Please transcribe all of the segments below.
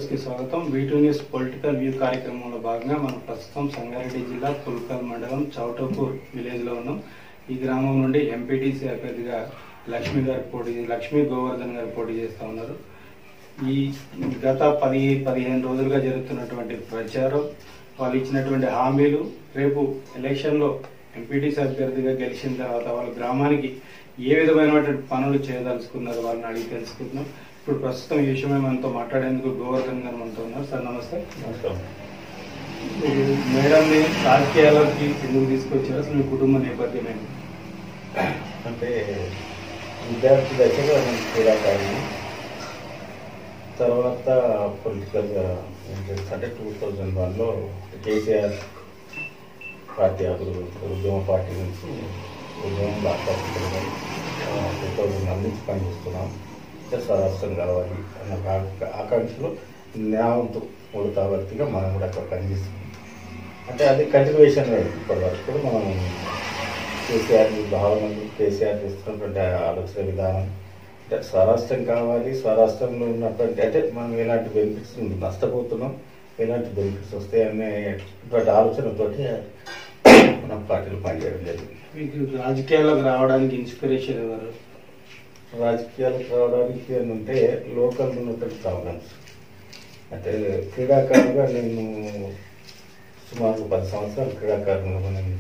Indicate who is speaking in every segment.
Speaker 1: కి స్వాగతం వీటూ news political view కార్యక్రమంలో భాగంగా మనం ప్రస్తుతం సంగారెడ్డి జిల్లా పుల్కల్ మండలం చౌటపూర్ విలేజ్ లో ఉన్నాం ఈ గ్రామం నుండి ఎంపీటీసీ అభ్యర్థిగా లక్ష్మి గారు పోటీ లక్ష్మీ గోవర్ధన్ గారు పోటీ చేస్తా ఉన్నారు ఈ గత పది పదిహేను రోజులుగా జరుగుతున్నటువంటి ప్రచారం వాళ్ళు ఇచ్చినటువంటి హామీలు రేపు ఎలక్షన్లో ఎంపీటీసీ అభ్యర్థిగా గెలిచిన తర్వాత వాళ్ళ గ్రామానికి ఏ విధమైనటువంటి పనులు చేయదలుచుకున్నారు వాళ్ళని అడిగి తెలుసుకుంటున్నాం ఇప్పుడు ప్రస్తుతం ఈ విషయమై మనతో మాట్లాడేందుకు గోవర్ధన్ గారు మనతో ఉన్నారు సార్ నమస్తే మీరు మేడంని రాజకీయాలకి ఎందుకు తీసుకొచ్చారు అసలు మీ కుటుంబ నేపథ్యం ఏంటి
Speaker 2: అంటే విద్యార్థి దశలో నేను క్రీడాకారిని తర్వాత పొలిటికల్గా ఇంట్రెస్ట్ అంటే టూ థౌజండ్ వన్లో కేసీఆర్ పార్టీ అభివృద్ధి ఉద్యమ పార్టీ నుంచి ఉద్యమం లాక్డౌన్ టూ థౌజండ్ వన్ నుంచి పనిచేస్తున్నాం అంటే స్వరాష్ట్రం కావాలి అన్న ఆ- ఆకాంక్షలో న్యాయంతో మూడతావర్తిగా మనం కూడా అక్కడ పనిచేస్తున్నాం అంటే అది కంటిన్యూషన్ ఇప్పటి వరకు కూడా మనం కేసీఆర్ భావనలు కేసీఆర్ చేస్తున్నటువంటి ఆలోచన విధానం అంటే స్వరాష్ట్రం కావాలి స్వరాష్ట్రంలో ఉన్నటువంటి అంటే మనం ఎలాంటి బెనిఫిట్స్ నష్టపోతున్నాం ఎలాంటి బెనిఫిట్స్ వస్తాయి అనేటువంటి ఆలోచనతోటి మనం పార్టీలు పనిచేయడం జరిగింది
Speaker 1: మీకు రాజకీయాల్లోకి రావడానికి ఇన్స్పిరేషన్ ఎవరు
Speaker 2: రాజకీయాలకు రావడానికి అని అంటే లోకల్ ఉన్నటువంటి ప్రాబ్లమ్స్ అంటే క్రీడాకారుగా నేను సుమారు పది సంవత్సరాలు క్రీడాకారులుగా నేను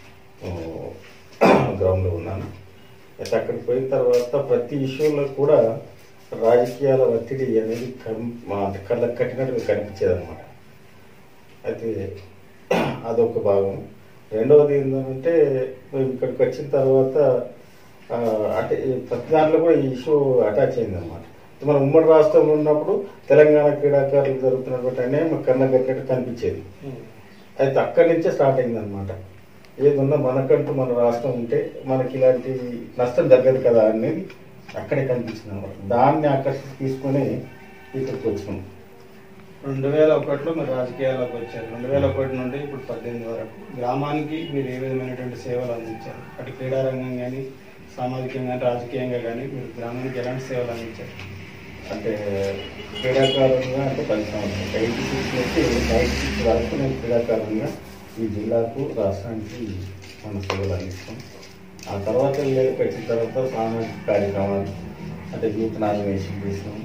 Speaker 2: గ్రౌండ్లో ఉన్నాను అయితే అక్కడికి పోయిన తర్వాత ప్రతి ఇష్యూలో కూడా రాజకీయాల ఒత్తిడి అనేది కం- మా అంటే కళ్ళకు కట్టినట్టుగా కనిపించేది అనమాట అయితే అదొక భాగం రెండవది ఏంటంటే మేము ఇక్కడికి వచ్చిన తర్వాత ఆ, అంటే ఈ ప్రతి దాంట్లో కూడా ఈ ఇష్యూ అటాచ్ అయింది అనమాట మన ఉమ్మడి రాష్ట్రంలో ఉన్నప్పుడు తెలంగాణ క్రీడాకారులు జరుగుతున్నటువంటి అన్యాయం మాకు కన్న కట్టినట్టు కనిపించేది అయితే అక్కడి నుంచే స్టార్ట్ అయింది అనమాట ఏదున్నా మనకంటూ మన రాష్ట్రం ఉంటే మనకి ఇలాంటి నష్టం జరగదు కదా అనేది అక్కడే కనిపించింది అనమాట దాన్ని ఆకర్షణ తీసుకొని ఇక్కడికి వచ్చినాం
Speaker 1: రెండు వేల ఒకటిలో మీరు రాజకీయాల్లోకి వచ్చారు రెండు వేల ఒకటి నుండి ఇప్పుడు పద్దెనిమిది వరకు గ్రామానికి మీరు ఏ విధమైనటువంటి సేవలు అందించారు అటు క్రీడా రంగం కానీ సామాజికంగా కానీ రాజకీయంగా కానీ మీరు గ్రామానికి ఎలాంటి సేవలు అందించారు
Speaker 2: అంటే క్రీడాకారులుగా అంటే పది సంవత్సరాలు ఎయిటీ సిక్స్ నుంచి నైన్టీ సిక్స్ వరకు నేను క్రీడాకారులుగా ఈ జిల్లాకు రాష్ట్రానికి మన సేవలు అందిస్తాం ఆ తర్వాత వీళ్ళకి వచ్చిన తర్వాత సామాజిక కార్యక్రమాలు అంటే యూత్ నామినేషన్ చేసినాం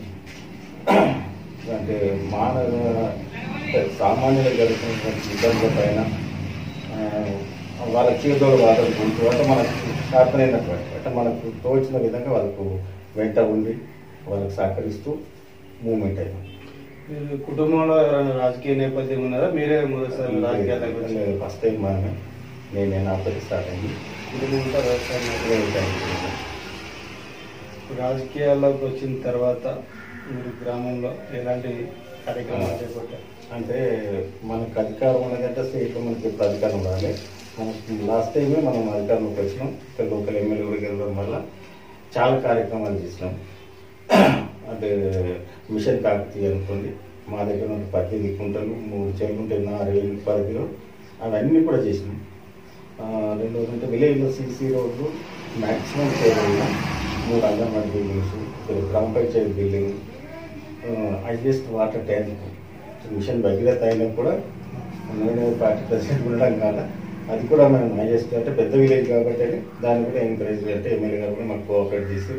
Speaker 2: అంటే మానవ సామాన్యులు జరుగుతున్నటువంటి ఇబ్బందుల పైన ఆ, వాళ్ళ జీవితంలో వాడుకుంటూ అంటే మనకు సాధ్యమైనటువంటి అంటే మనకు తోచిన విధంగా వాళ్ళకు వెంట ఉండి వాళ్ళకి సహకరిస్తూ మూమెంట్ అయినాం
Speaker 1: మీరు కుటుంబంలో ఎవరైనా రాజకీయ నేపథ్యం ఉన్నారా మీరే మొదటిసారి రాజకీయాల్లోకి వచ్చారు
Speaker 2: లేదు, ఫస్ట్ టైం మనమే నేనే నాతో స్టార్ట్ అయింది
Speaker 1: కుటుంబం అంతా వ్యవసాయం మీద.
Speaker 2: వ్యవసాయం చేయాలి.
Speaker 1: రాజకీయాల్లోకి వచ్చిన తర్వాత మీరు గ్రామంలో ఎలాంటి కార్యక్రమాలు చేపట్టారు
Speaker 2: అంటే మనకు అధికారం ఉన్నదంటే స్టేట్లో మనకి ఇప్పుడు అధికారం రాలే మనకి లాస్ట్ టైమే మనం అధికారంలోకి వచ్చినాం ఇక్కడ లోకల్ ఎమ్మెల్యే కూడా గెలవడం వల్ల చాలా కార్యక్రమాలు చేసినాం అంటే మిషన్ కాకతీయ అనుకోండి మా దగ్గర ఉన్న పద్దెనిమిది కుంటలు మూడు చెరువులు ఉంటాయి నా రేలు పరిధిలో అవన్నీ కూడా చేసినాం ఆ, రెండోది అంటే విలేజ్లో సీసీ రోడ్లు మ్యాక్సిమం చేయగలిగిన మూడు అంగన్వాడీ బిల్డింగ్స్ ఇక్కడ గ్రామ panchayat building highest water tank mission Bhagiratha అయినా కూడా నేను పార్టీ ప్రెసిడెంట్ ఉండడం కాదు అది కూడా మనం హైయెస్ట్ అంటే పెద్ద విలేజ్ కాబట్టి అని దాన్ని కూడా ఎంకరేజ్ అంటే ఎమ్మెల్యే గారు కూడా మాకు కోఆపరేట్ చేసి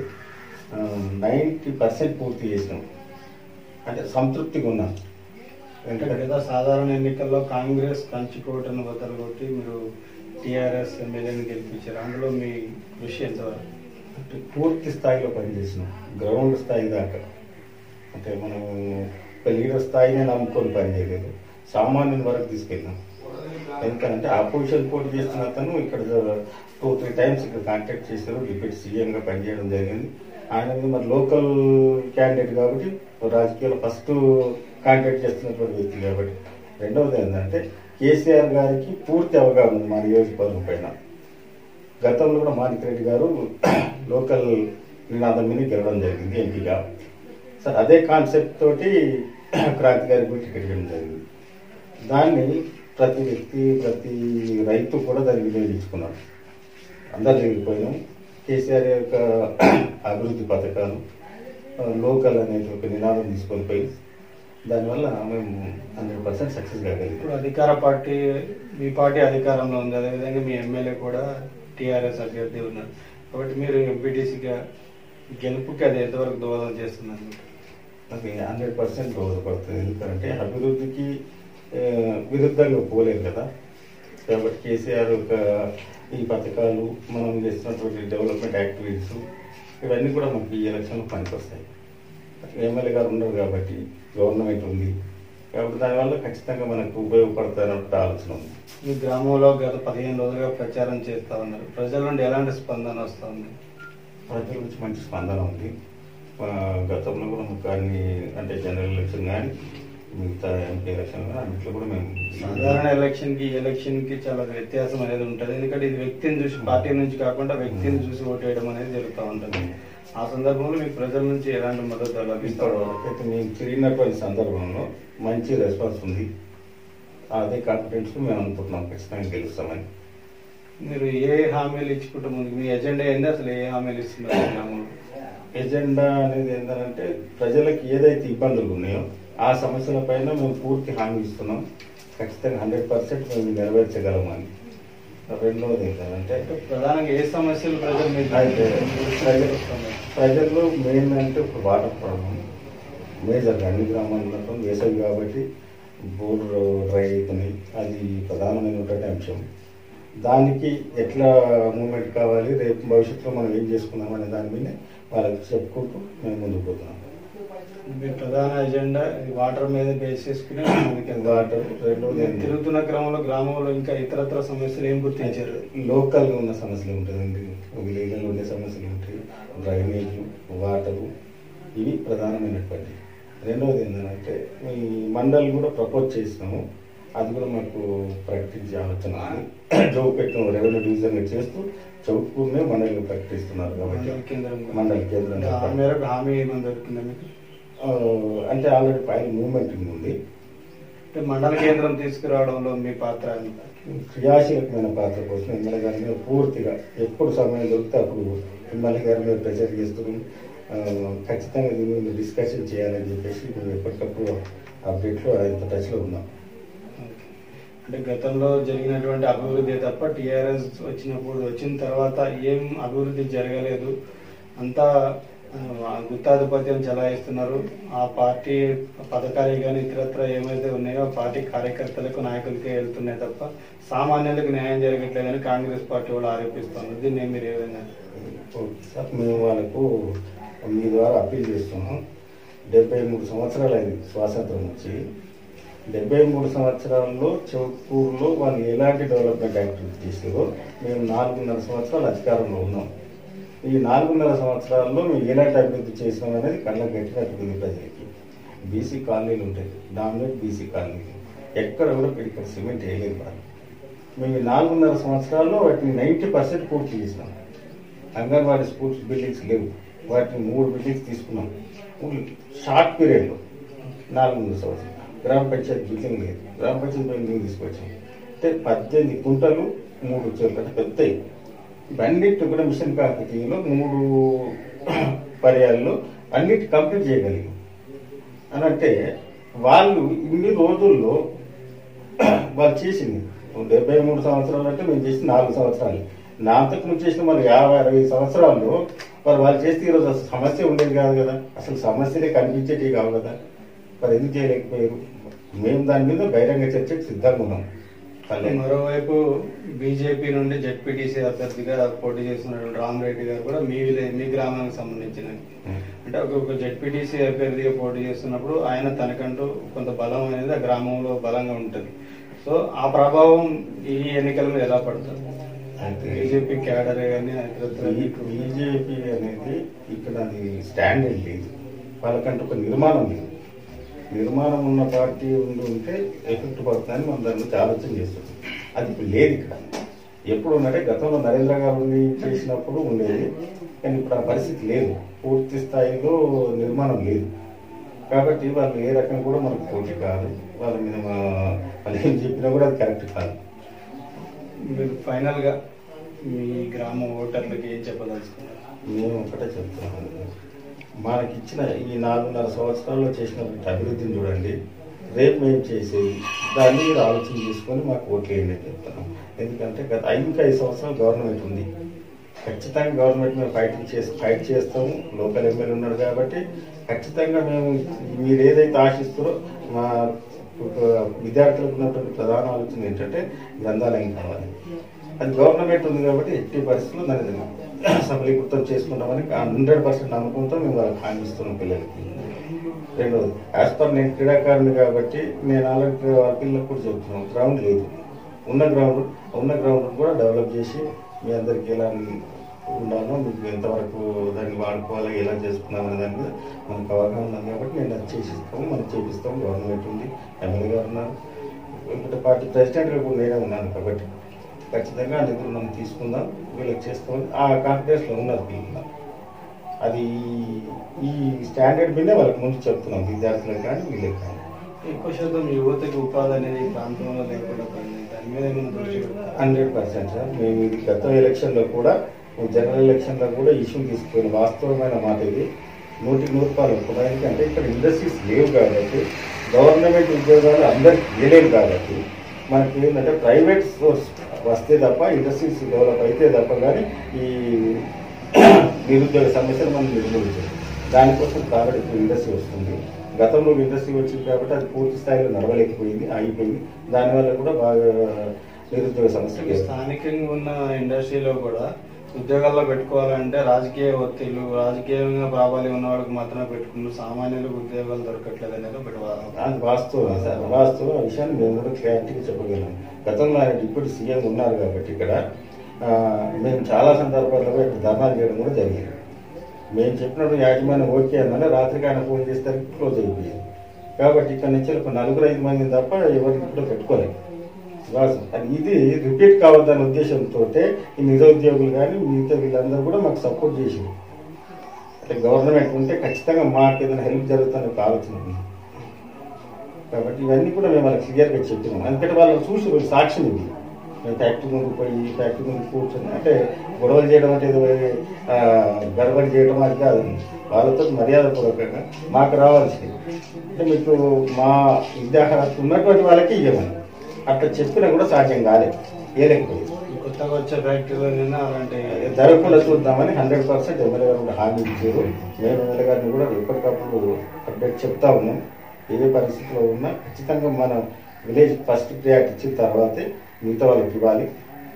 Speaker 2: నైంటీ పర్సెంట్ పూర్తి చేసినాం అంటే సంతృప్తిగా ఉన్నాం
Speaker 1: అంటే
Speaker 2: ఎందుకంటే
Speaker 1: కదా సాధారణ ఎన్నికల్లో కాంగ్రెస్ కంచుకోటను బద్దలు కొట్టి మీరు టీఆర్ఎస్ ఎమ్మెల్యేని గెలిపించారు అందులో మీ కృషి ఎంతవరకు
Speaker 2: అంటే పూర్తి స్థాయిలో పనిచేసినాం గ్రౌండ్ స్థాయి దాకా అంటే మనం ఒక లీడర్ స్థాయినే నమ్ముకొని పనిచేయలేదు సామాన్యుని వరకు తీసుకెళ్ళాం ఎందుకంటే ఆపోజిషన్ పోటీ చేస్తున్న అతను ఇక్కడ టూ త్రీ టైమ్స్ ఇక్కడ కాంటాక్ట్ చేశారు డిప్యూటీ సీఎంగా పనిచేయడం జరిగింది ఆయన మీద మరి లోకల్ క్యాండిడేట్ కాబట్టి రాజకీయాల్లో ఫస్ట్ కాంటాక్ట్ చేస్తున్నటువంటి వ్యక్తి కాబట్టి రెండవది ఏంటంటే కేసీఆర్ గారికి పూర్తి అవగాహన ఉంది మా నియోజకవర్గం పైన గతంలో కూడా మాణిక్ రెడ్డి గారు లోకల్ నినాదం మీద గెలవడం జరిగింది ఎంపీగా సార్ అదే కాన్సెప్ట్ తోటి క్రాంతి గారికి కూడా టికెట్ ఇవ్వడం జరిగింది దాన్ని ప్రతి వ్యక్తి ప్రతి రైతు కూడా దాన్ని వినియోగించుకున్నాడు అందరు జరిగిపోయినాం కేసీఆర్ యొక్క అభివృద్ధి పథకాలు ఆ, లోకల్ అనేది ఒక నినాదం తీసుకొని పోయి దానివల్ల మేము హండ్రెడ్ పర్సెంట్ సక్సెస్ కాగలిగాం
Speaker 1: ఇప్పుడు అధికార పార్టీ మీ పార్టీ అధికారంలో ఉంది అదేవిధంగా మీ ఎమ్మెల్యే కూడా టీఆర్ఎస్ అభ్యర్థి ఉన్నారు కాబట్టి మీరు ఎంపీటీసీగా గెలుపుకి అది ఎంతవరకు దోహదం చేస్తున్నారు
Speaker 2: అది హండ్రెడ్ పర్సెంట్ దోహదపడుతుంది ఎందుకంటే అభివృద్ధికి ఆ, విరుద్ధంగా పోలేదు కదా కాబట్టి కేసీఆర్ ఒక ఈ పథకాలు మనం చేస్తున్నటువంటి డెవలప్మెంట్ యాక్టివిటీస్ ఇవన్నీ కూడా మనకి ఈ ఎలక్షన్లో పనికొస్తాయి ఎమ్మెల్యే గారు ఉన్నారు కాబట్టి గవర్నమెంట్ ఉంది కాబట్టి దానివల్ల ఖచ్చితంగా మనకు ఉపయోగపడతారన్న ఆలోచన ఉంది
Speaker 1: మీ గ్రామంలో గత పదిహేను రోజులుగా ప్రచారం చేస్తా ఉన్నారు ప్రజల నుండి ఎలాంటి స్పందన వస్తా ఉంది
Speaker 2: ప్రజల నుంచి మంచి స్పందన ఉంది ఆ, గతంలో కూడా మాకు అన్ని అంటే జనరల్ ఎలక్షన్ కానీ మిగతా ఎంపీ ఎలక్షన్ కానీ అన్నింటిలో కూడా మేము
Speaker 1: సాధారణ ఎలక్షన్ కి ఎలక్షన్ కి చాలా వ్యత్యాసం అనేది ఉంటుంది ఎందుకంటే ఇది వ్యక్తిని చూసి పార్టీ నుంచి కాకుండా వ్యక్తిని చూసి ఓటేయడం అనేది జరుగుతూ ఉంటుంది ఆ సందర్భంలో మీకు ప్రజల నుంచి ఎలాంటి మద్దతు లభిస్తారు
Speaker 2: ఇప్పటివరకు మేము తిరిగినటువంటి సందర్భంలో మంచి రెస్పాన్స్ ఉంది అదే కాన్ఫిడెన్స్ మేము అనుకుంటున్నాం ఖచ్చితంగా గెలుస్తామని
Speaker 1: మీరు ఏ హామీలు ఇచ్చుకుంటే ముందు మీ ఎజెండా ఏంది అసలు ఏ హామీలు ఇస్తున్నారు గ్రామంలో
Speaker 2: ఎజెండా అనేది ఏంటంటే ప్రజలకు ఏదైతే ఇబ్బందులు ఉన్నాయో ఆ సమస్యల పైన మేము పూర్తి హామీ ఇస్తున్నాం ఖచ్చితంగా హండ్రెడ్ పర్సెంట్ మేము నెరవేర్చగలమని రెండవది ఏంటంటే
Speaker 1: ప్రధానంగా ఏ సమస్యలు ప్రజలు మీకు
Speaker 2: అయితే ప్రజలు
Speaker 1: వస్తున్నాయి?
Speaker 2: ప్రజల్లో మెయిన్ అంటే ఇప్పుడు వాటర్ ప్రాబ్లం మేజర్ అన్ని గ్రామాల్లో వేసవి కాబట్టి బోర్ డ్రై అవుతున్నాయి అది ప్రధానమైనటువంటి అంశం దానికి ఎట్లా మూమెంట్ కావాలి రేపు భవిష్యత్తులో మనం ఏం చేసుకుందాం అనే దాని మీద వాళ్ళకి చెప్పుకుంటూ మేము ముందుకు పోతున్నాం
Speaker 1: మీ ప్రధాన ఎజెండా ఈ వాటర్ మీద బేస్ చేసుకుని ముందుకెళ్తారు.
Speaker 2: వాటర్ రెండోది
Speaker 1: మీరు తిరుగుతున్న క్రమంలో గ్రామంలో ఇంకా ఇతరత్ర సమస్యలు ఏం గుర్తించారు
Speaker 2: లోకల్గా ఉన్న సమస్యలు ఉంటుందండి విలేజ్లో ఉండే సమస్యలు ఉంటాయి డ్రైనేజ్ వాటరు ఇవి ప్రధానమైనటువంటి రెండవది ఏంటంటే ఈ మండలి కూడా ప్రపోజ్ చేసినాము అది కూడా మాకు ప్రకటించే ఆలోచన ఉంది చౌకపెట్టిన రెవెన్యూ డివిజన్గా చేస్తూ చౌకూరునే మండలిగా ప్రకటిస్తున్నారు కాబట్టి
Speaker 1: మండల కేంద్రంగా.
Speaker 2: మండలి కేంద్రంగా
Speaker 1: ఆ మేరకు హామీ ఏమైనా దొరికిందా మీకు
Speaker 2: ఆ, అంటే ఆల్రెడీ ఫైల్ మూవ్మెంట్ ఉంది
Speaker 1: అంటే మండల కేంద్రం తీసుకురావడంలో మీ పాత్ర ఎంత?
Speaker 2: క్రియాశీలకమైన పాత్ర కోసం ఎమ్మెల్యే గారి మీద పూర్తిగా ఎప్పుడు సమయం దొరికితే అప్పుడు ఎమ్మెల్యే గారి మీద ప్రెషర్ చేస్తున్నాం ఆ, ఖచ్చితంగా దీని మీద డిస్కషన్ చేయాలని చెప్పేసి మేము ఎప్పటికప్పుడు అప్డేట్లో ఆయన టచ్లో ఉన్నాం
Speaker 1: అంటే గతంలో జరిగినటువంటి అభివృద్ధి తప్ప టిఆర్ఎస్ వచ్చినప్పుడు వచ్చిన తర్వాత ఏం అభివృద్ధి జరగలేదు అంతా ఆ, గుత్తాధిపత్యం చలాయిస్తున్నారు ఆ పార్టీ పథకాలు కానీ ఇతరత్ర ఏమైతే ఉన్నాయో ఆ పార్టీ కార్యకర్తలకు నాయకులకే వెళ్తున్నాయి తప్ప సామాన్యులకు న్యాయం జరగట్లేదని కాంగ్రెస్ పార్టీ వాళ్ళు ఆరోపిస్తున్నారు దీన్ని మీరు ఏ విధంగా
Speaker 2: ఓకే సార్ మేము వాళ్ళకు మీ ద్వారా అప్పీల్ చేస్తున్నాం డెబ్బై మూడు సంవత్సరాలు అయింది స్వాతంత్రం వచ్చి డెబ్బై మూడు సంవత్సరాల్లో చౌకూరులో వాళ్ళు ఎలాంటి డెవలప్మెంట్ యాక్టివిటీ చేసారో మేము నాలుగున్నర సంవత్సరాలు అధికారంలో ఉన్నాం ఈ నాలుగున్నర సంవత్సరాల్లో మేము ఎలాంటి అభివృద్ధి చేసినాం అనేది కళ్ళకు కట్టినట్టుంది ప్రజలకి బీసీ కాలనీలు ఉంటాయి డామినేట్ బీసీ కాలనీలు ఎక్కడ కూడా ఇక్కడ సిమెంట్ వేయలేదు వాళ్ళు మేము ఈ నాలుగున్నర సంవత్సరాల్లో వాటిని నైంటీ పర్సెంట్ పూర్తి చేసినాం అంగన్వాడీ స్కూల్స్ బిల్డింగ్స్ లేవు వాటిని మూడు బిల్డింగ్స్ తీసుకున్నాం షార్ట్ పీరియడ్లో నాలుగున్నర సంవత్సరం గ్రామ పంచాయతీ బిల్డింగ్ లేదు గ్రామ పంచాయతీ బిల్డింగ్ తీసుకొచ్చాం అంటే పద్దెనిమిది కుంటలు మూడు చెరువులు అంటే పెద్దవి ఇవన్నిటి కూడా మిషన్ కాకతీయలో మూడు పర్యాల్లో అన్నిటి కంప్లీట్ చేయగలిగాం అని అంటే వాళ్ళు ఇన్ని రోజుల్లో వాళ్ళు చేసింది డెబ్బై మూడు సంవత్సరాలు అంటే మేము చేసింది నాలుగు సంవత్సరాలు నా అంతకు ముందు చేసిన మరి యాభై అరవై సంవత్సరాల్లో మరి వాళ్ళు చేస్తే ఈరోజు అసలు సమస్య ఉండేది కాదు కదా అసలు సమస్యలే కనిపించేటివి కావు కదా మరి ఎందుకు చేయలేకపోయారు మేము దాని మీద బహిరంగ చర్చకు సిద్ధంగా ఉన్నాం పల్లె-
Speaker 1: మరోవైపు బీజేపీ నుండి జెడ్పీటీసీ అభ్యర్థిగా పోటీ చేస్తున్నటువంటి రామరెడ్డి గారు కూడా మీ విలే- మీ గ్రామానికి సంబంధించిన అంటే ఒక ఒక జెడ్పీటీసీ అభ్యర్థిగా పోటీ చేస్తున్నప్పుడు ఆయన తనకంటూ కొంత బలం అనేది ఆ గ్రామంలో బలంగా ఉంటుంది సో ఆ ప్రభావం ఈ ఎన్నికల మీద ఎలా పడుతుంది
Speaker 2: అయితే
Speaker 1: బీజేపీ క్యాడర్ కానీ ఇతరత్ర
Speaker 2: బీజేపీ అనేది ఇక్కడ అది స్టాండర్డ్ లేదు వాళ్ళకంటే ఒక నిర్మాణం లేదు నిర్మాణం ఉన్న పార్టీ ఉండి ఉంటే ఎఫెక్ట్ పడుతుందని మనం దాని గురించి ఆలోచన చేస్తున్నాం అది ఇప్పుడు లేదు ఇక్కడ ఎప్పుడు ఉన్నట్టే గతంలో నరేంద్ర గారు ఉండి చేసినప్పుడు ఉండేది కానీ ఇప్పుడు ఆ పరిస్థితి లేదు పూర్తి స్థాయిలో నిర్మాణం లేదు కాబట్టి వాళ్ళు ఏ రకం కూడా మనకు పోటీ కాదు వాళ్ళ మీద మా- వాళ్ళు ఏం చెప్పినా కూడా అది కరెక్ట్ కాదు
Speaker 1: మీరు ఫైనల్ గా మీ గ్రామ ఓటర్లకు ఏం చెప్పదలుచుకున్నారు
Speaker 2: మేము ఒకటే చెప్తున్నాం మనకి ఇచ్చిన ఈ నాలుగున్నర సంవత్సరాల్లో చేసినటువంటి అభివృద్ధిని చూడండి రేపు మేము చేసేది దాన్ని మీరు ఆలోచన చేసుకొని మాకు ఓట్లేయండి అని చెప్తున్నాం ఎందుకంటే గత ఇంకా ఐదు సంవత్సరాలు గవర్నమెంట్ ఉంది ఖచ్చితంగా గవర్నమెంట్ మేము ఫైటింగ్ చేసి ఫైట్ చేస్తాము లోకల్ ఎమ్మెల్యే ఉన్నాడు కాబట్టి ఖచ్చితంగా మేము మీరు ఏదైతే ఆశిస్తారో మా విద్యార్థులకు ఉన్నటువంటి ప్రధాన ఆలోచన ఏంటంటే గ్రంథాలయం కావాలి అది గవర్నమెంట్ ఉంది కాబట్టి ఎట్టి పరిస్థితుల్లో దాన్ని సఫలీకృతం చేసుకుంటామని హండ్రెడ్ పర్సెంట్ నమ్మకంతో మేము వాళ్ళకి హామీ ఇస్తున్నాం పిల్లలకి రెండవది యాజ్ పర్ నేను క్రీడాకారుని కాబట్టి నేను ఆల్రెడీ వాళ్ళ పిల్లలకు కూడా చెప్తున్నాను గ్రౌండ్ లేదు ఉన్న గ్రౌండ్ ఉన్న గ్రౌండ్ కూడా డెవలప్ చేసి మీ అందరికి ఎలా ఉండాలో మీకు ఎంతవరకు దాన్ని వాడుకోవాలో ఎలా చేసుకున్నాం అనే దాని మీద మనకు అవగాహన ఉంది కాబట్టి నేను అది చేసిస్తాము మనం చేపిస్తాము గవర్నమెంట్ ఉంది ఎమ్మెల్యే గారు ఉన్నారు ఇంకొక పార్టీ ప్రెసిడెంట్గా కూడా నేనే ఉన్నాను కాబట్టి ఖచ్చితంగా ఆ నిధులు మనం తీసుకుందాం వీళ్ళకి చేస్తామని ఆ కాన్ఫిడెన్స్లో ఉన్నారు పిల్లలు అది ఈ స్టాండర్డ్ మీదే వాళ్ళకి ముందు చెప్తున్నాం విద్యార్థులకు కానీ వీళ్ళకి కానీ
Speaker 1: ఎక్కువ శాతం యువతకి ఉపాధి అనేది ఈ ప్రాంతంలో లేకుండా పోయింది దాని మీద ఏమైనా దృష్టి పెడతారా?
Speaker 2: హండ్రెడ్ పర్సెంట్ సార్ మేము ఇది గత ఎలక్షన్లో కూడా జనరల్ ఎలక్షన్లో కూడా ఇష్యూ తీసుకుపోయిన వాస్తవమైన మాట ఇది నూటికి నూరు రూపాయలు ఒప్పుకున్నాం ఎందుకంటే ఇక్కడ ఇండస్ట్రీస్ లేవు కాబట్టి గవర్నమెంట్ ఉద్యోగాలు అందరికి ఇవ్వలేవు కాబట్టి మనకి ఏంటంటే ప్రైవేట్ సోర్స్ వస్తే తప్ప ఇండస్ట్రీస్ డెవలప్ అయితే తప్ప కానీ ఈ నిరుద్యోగ సమస్యను మనం నిర్మూలించాలి దానికోసం కాబట్టి ఇప్పుడు ఇండస్ట్రీ వస్తుంది గతంలో ఇండస్ట్రీ వచ్చింది కాబట్టి అది పూర్తి స్థాయిలో నడవలేకపోయింది ఆగిపోయింది దానివల్ల కూడా బాగా నిరుద్యోగ సమస్య
Speaker 1: ఈ స్థానికంగా ఉన్న ఇండస్ట్రీలో కూడా ఉద్యోగాల్లో పెట్టుకోవాలంటే రాజకీయ ఒత్తిళ్లు రాజకీయంగా ప్రాబల్యం ఉన్న వాళ్ళకి మాత్రమే పెట్టుకున్నారు సామాన్యులకు ఉద్యోగాలు దొరకట్లేదు అనేది ఒకటి వాదన.
Speaker 2: అది వాస్తవం సార్ వాస్తవం ఆ విషయాన్ని మేము కూడా క్లారిటీగా చెప్పగలం గతంలో ఆయన డిప్యూటీ సీఎం ఉన్నారు కాబట్టి ఇక్కడ ఆ, మేము చాలా సందర్భాల్లో కూడా ఇక్కడ ధర్నాలు చేయడం కూడా జరిగింది మేము చెప్పినట్టు యాజమాన్యం ఓకే అన్నది రాత్రికి ఆయన ఫోన్ చేస్తే క్లోజ్ అయిపోయింది కాబట్టి ఇక్కడ నుంచి ఒక నలుగురు ఐదు మంది తప్ప ఎవరికి కూడా పెట్టుకోలేదు వాస్తవం. అది ఇది రిపీట్ కావద్దనే ఉద్దేశంతో ఈ నిరుద్యోగులు కానీ మిగతా వీళ్ళందరూ కూడా మాకు సపోర్ట్ చేసింది అంటే గవర్నమెంట్ ఉంటే ఖచ్చితంగా మాకు ఏదైనా హెల్ప్ జరుగుతుందని ఒక ఆలోచన ఉంది కాబట్టి ఇవన్నీ కూడా మేము వాళ్ళకి క్లియర్గా చెప్పినాం ఎందుకంటే వాళ్ళు చూసి ఒక సాక్ష్యం ఇది మేము ఫ్యాక్టరీ ముందు పోయి ఫ్యాక్టరీ ముందు కూర్చొని అంటే గొడవలు చేయడం అంటే ఏదో ఆ, గడబడి చేయడం అది కాదు వాళ్ళతో మర్యాదపూర్వకంగా మాకు రావాల్సింది అంటే మీకు మా విద్యార్హత ఉన్నటువంటి వాళ్ళకి ఇవ్వమని అట్లా చెప్పినా కూడా సాధ్యం కాలేదు ఏలేకపోయింది
Speaker 1: ఈ కొత్తగా వచ్చే ఫ్యాక్టరీలో అలాంటి
Speaker 2: జరగకుండా చూద్దామని హండ్రెడ్ పర్సెంట్ ఎమ్మెల్యే గారు కూడా హామీ ఇచ్చారు మేము ఎమ్మెల్యే గారిని కూడా ఎప్పటికప్పుడు అప్డేట్ చెప్తా ఉన్నాం ఏ పరిస్థితిలో ఉన్నా ఖచ్చితంగా మన విలేజ్ ఫస్ట్ ప్రియారిటీ ఇచ్చిన తర్వాతే మిగతా వాళ్ళకి ఇవ్వాలి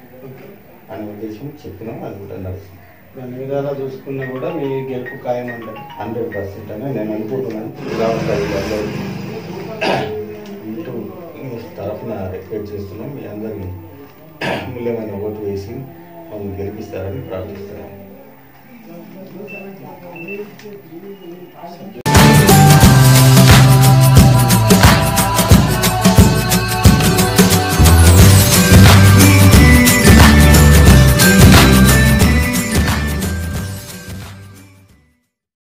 Speaker 2: అనే ఉద్దేశం చెప్పినాం అది కూడా నడుస్తుంది
Speaker 1: అన్ని విధాలా చూసుకున్నా కూడా మీ గెలుపు ఖాయం అంటారు
Speaker 2: హండ్రెడ్ పర్సెంట్ అని నేను అనుకుంటున్నాను గ్రామ ఇంటూ తరఫున రిక్వెస్ట్ చేస్తున్నాం మీ అందరినీ మూల్యమైన ఓటు వేసి మమ్మల్ని గెలిపిస్తారని ప్రార్థిస్తున్నాను